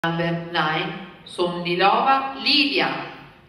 Number 9, Somnilova Lidia.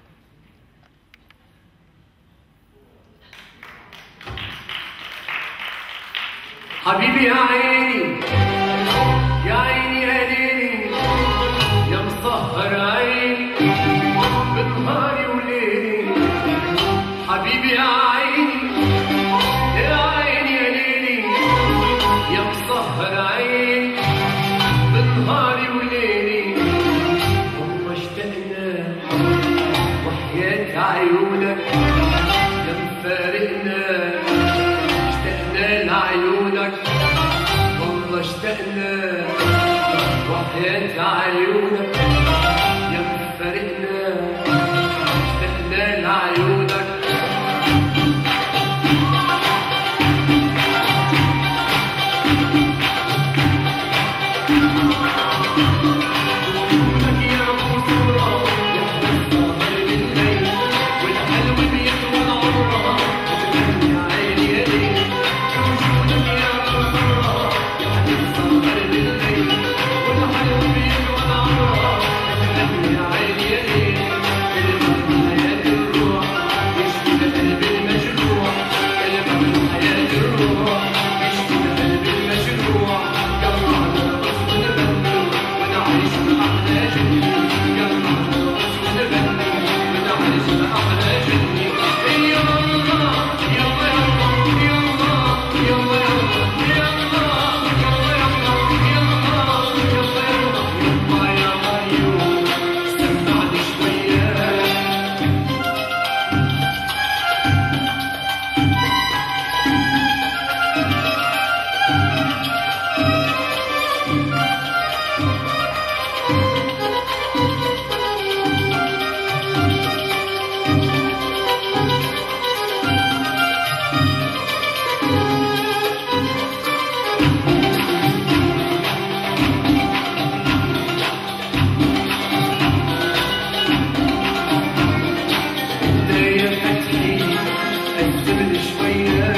حبيبي يا عيني يا عيني يا ليلي يا مسهر عيني بنهاري وليلي حبيبي يا عيني يا عيني يا ليلي يا مسهر عيني بنهاري وليلي والله اشتقنا وحياة عيونك يا مفارقنا اشتقنا لعيونك والله اشتقنا وحياة عيونك يا مفارقنا اشتقنا لعيونك وجودك يا منصورة يحلى السهر بالليل والقلب بيطول عمرها وتغني عيني يا ليل وجودك يا منصورة يحلى السهر بالليل والقلب بيطول عمرها وتغني عيني يا ليل كلمة من حياة الروح يشفي القلب المجروح كلمة من حياة الروح يشفي القلب المجروح يلا على رأس نبني ونعيش بأحلى جني يلا على رأس نبني ونعيش بأحلى جني يلا يلا يلا يلا يلا سمعني شوية يا فتحي قدم لي شوية